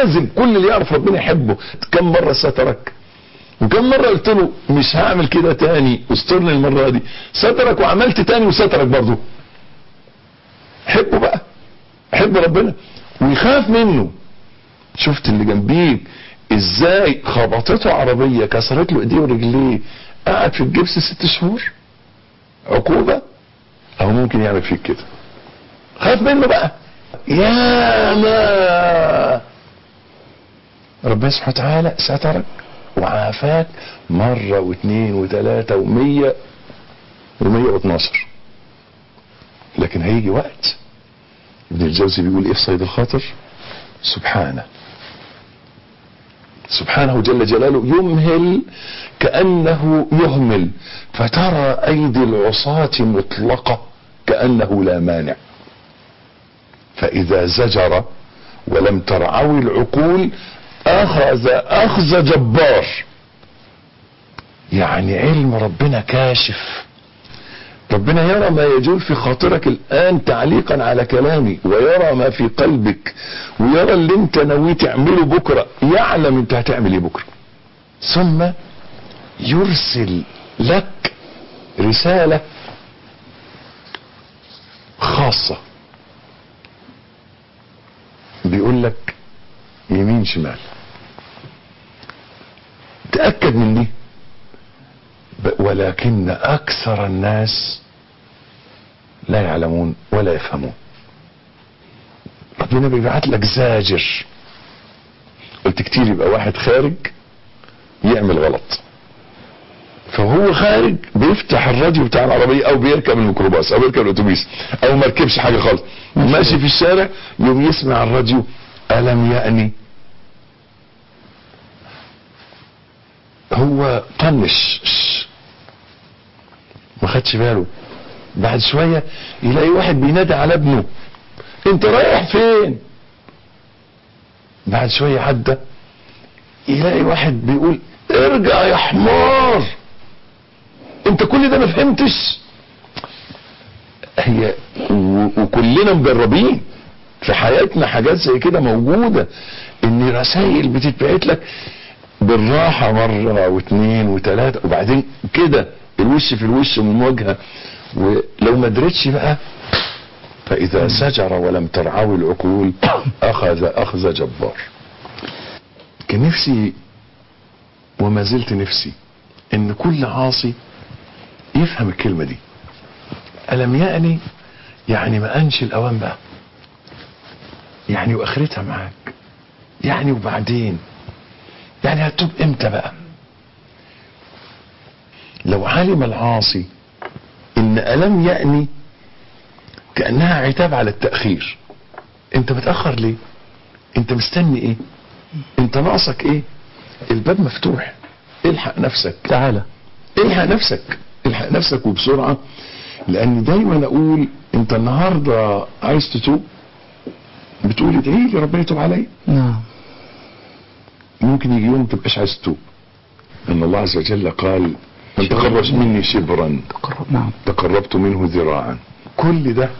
لازم كل اللي يعرف ربنا يحبه كم مرة سترك وكم مرة قلت له مش هعمل كده تاني استرني المرة دي سترك وعملت تاني وسترك برضه حبه بقى حب ربنا ويخاف منه شفت اللي جنبيك ازاي خبطته عربية كسرت له ايديه ورجليه قعد في الجبس ست شهور عقوبة او ممكن يعمل فيك كده خاف منه بقى يا ما ربنا سبحانه وتعالى سترك وعافاك مرة واثنين وثلاثة ومية ومية واثناشر لكن هيجي وقت ابن الجوزي بيقول ايه في صيد الخاطر سبحانه سبحانه جل جلاله يمهل كأنه يهمل فترى أيدي العصاة مطلقة كأنه لا مانع فإذا زجر ولم ترعوي العقول أخذ أخذ جبار يعني علم ربنا كاشف ربنا يرى ما يجول في خاطرك الآن تعليقا على كلامي ويرى ما في قلبك ويرى اللي انت ناوي تعمله بكرة يعلم انت هتعمل ايه بكرة ثم يرسل لك رسالة خاصة بيقول لك يمين شمال تأكد من دي ولكن اكثر الناس لا يعلمون ولا يفهمون ربنا بيبعت لك زاجر قلت كتير يبقى واحد خارج يعمل غلط فهو خارج بيفتح الراديو بتاع العربية او بيركب الميكروباص او بيركب الاتوبيس او ما ركبش حاجة خالص ماشي في الشارع يوم يسمع الراديو ألم يأني هو طنش ما خدش باله بعد شوية يلاقي واحد بينادي على ابنه انت رايح فين بعد شوية عدى يلاقي واحد بيقول ارجع يا حمار انت كل ده ما فهمتش هي وكلنا مجربين في حياتنا حاجات زي كده موجودة ان رسائل بتتبعت لك بالراحة مرة واثنين وثلاثة وبعدين كده الوش في الوش من المواجهة ولو ما درتش بقى فإذا سجر ولم ترعوي العقول أخذ أخذ جبار كان نفسي وما زلت نفسي إن كل عاصي يفهم الكلمة دي ألم يأني يعني ما أنش الأوان بقى يعني وآخرتها معاك يعني وبعدين يعني هتوب امتى بقى لو علم العاصي ان الم يأني كأنها عتاب على التأخير انت متأخر ليه انت مستني ايه انت ناقصك ايه الباب مفتوح الحق نفسك تعالى الحق نفسك الحق نفسك وبسرعة لان دايما اقول انت النهاردة عايز تتوب بتقول ادعي لي ربنا يتوب عليا نعم ممكن يجي يوم تبقاش عايز تتوب ان الله عز وجل قال من تقرب مني شبرا تقرب نعم تقربت منه ذراعا كل ده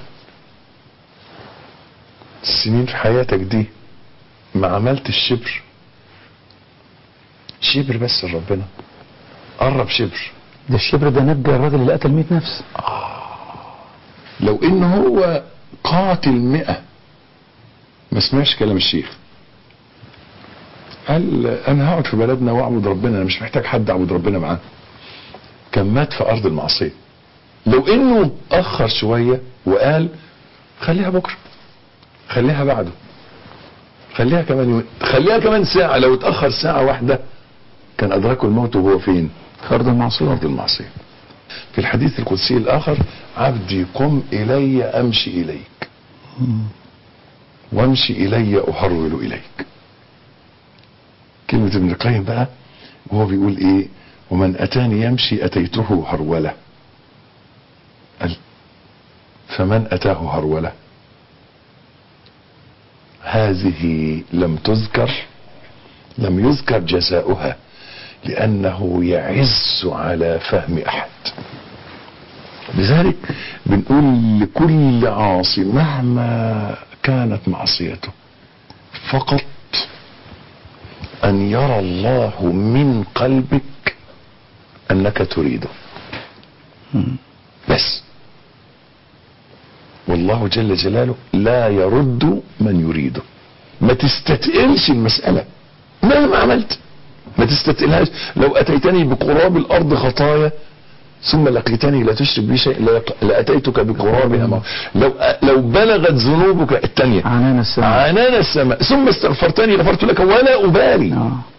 السنين في حياتك دي ما عملتش شبر شبر بس لربنا قرب شبر ده الشبر ده نجى الراجل اللي قتل 100 نفس لو ان هو قاتل مئة ما سمعش كلام الشيخ قال انا هقعد في بلدنا واعبد ربنا انا مش محتاج حد اعبد ربنا معاه كان مات في ارض المعصيه لو انه اخر شويه وقال خليها بكره خليها بعده خليها كمان يوم خليها كمان ساعه لو اتاخر ساعه واحده كان ادركه الموت وهو فين في ارض المعصيه ارض المعصيه في الحديث القدسي الاخر عبدي قم الي امشي اليك وامشي الي اهرول اليك كلمة ابن القيم بقى وهو بيقول ايه ومن اتاني يمشي اتيته هرولة قال فمن اتاه هرولة هذه لم تذكر لم يذكر جزاؤها لانه يعز على فهم احد لذلك بنقول لكل عاصي مهما كانت معصيته فقط ان يرى الله من قلبك انك تريده بس والله جل جلاله لا يرد من يريده ما تستتقلش المسألة مهما عملت ما تستتقلهاش لو اتيتني بقراب الارض خطايا ثم لقيتني لا تشرك بي شيء لق- لاتيتك بقرابها مغفرة. لو لو بلغت ذنوبك الثانيه عنان السماء عنان السماء ثم استغفرتني غفرت لك ولا ابالي آه.